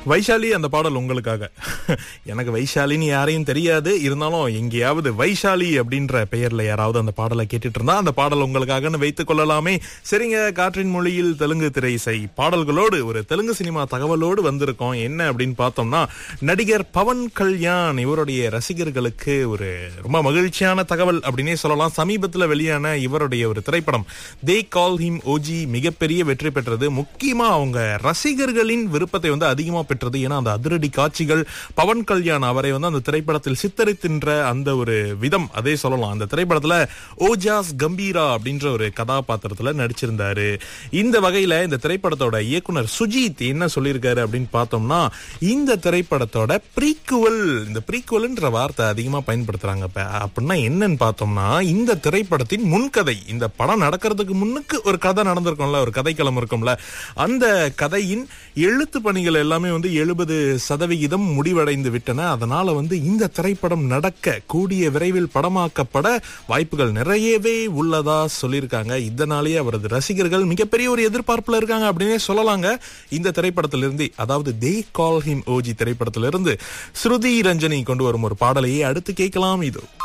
வைஷாலி அந்த பாடல் உங்களுக்காக எனக்கு வைஷாலின்னு யாரையும் தெரியாது இருந்தாலும் எங்கேயாவது வைஷாலி அப்படின்ற பெயர்ல யாராவது அந்த பாடலை கேட்டுட்டு இருந்தா அந்த பாடல் உங்களுக்காகன்னு வைத்துக் கொள்ளலாமே சரிங்க காற்றின் மொழியில் தெலுங்கு திரை இசை பாடல்களோடு ஒரு தெலுங்கு சினிமா தகவலோடு வந்திருக்கோம் என்ன அப்படின்னு பார்த்தோம்னா நடிகர் பவன் கல்யாண் இவருடைய ரசிகர்களுக்கு ஒரு ரொம்ப மகிழ்ச்சியான தகவல் அப்படின்னே சொல்லலாம் சமீபத்தில் வெளியான இவருடைய ஒரு திரைப்படம் தே கால் ஹிம் ஓஜி மிகப்பெரிய வெற்றி பெற்றது முக்கியமா அவங்க ரசிகர்களின் விருப்பத்தை வந்து அதிகமா பெற்றது ஏன்னா அந்த அதிரடி காட்சிகள் பவன் கல்யாண் அவரை வந்து அந்த திரைப்படத்தில் சித்தரித்தின்ற அந்த ஒரு விதம் அதே சொல்லலாம் அந்த திரைப்படத்துல ஓஜாஸ் கம்பீரா அப்படின்ற ஒரு கதாபாத்திரத்துல நடிச்சிருந்தாரு இந்த வகையில இந்த திரைப்படத்தோட இயக்குனர் சுஜித் என்ன சொல்லியிருக்காரு அப்படின்னு பார்த்தோம்னா இந்த திரைப்படத்தோட ப்ரீக்குவல் இந்த ப்ரீக்குவல்ன்ற வார்த்தை அதிகமா பயன்படுத்துறாங்க இப்ப அப்படின்னா என்னன்னு பார்த்தோம்னா இந்த திரைப்படத்தின் முன்கதை இந்த படம் நடக்கிறதுக்கு முன்னுக்கு ஒரு கதை நடந்திருக்கும்ல ஒரு கதைக்களம் இருக்கும்ல அந்த கதையின் எழுத்து பணிகள் எல்லாமே வந்து எழுபது சதவிகிதம் முடிவடைந்து விட்டன அதனால வந்து இந்த திரைப்படம் நடக்க கூடிய விரைவில் படமாக்கப்பட வாய்ப்புகள் நிறையவே உள்ளதா சொல்லியிருக்காங்க இதனாலேயே அவரது ரசிகர்கள் மிகப்பெரிய ஒரு எதிர்பார்ப்புல இருக்காங்க அப்படின்னே சொல்லலாங்க இந்த திரைப்படத்திலிருந்து அதாவது தே கால் ஹிம் ஓஜி திரைப்படத்திலிருந்து ஸ்ருதி ரஞ்சனி கொண்டு வரும் ஒரு பாடலையே அடுத்து கேட்கலாம் இது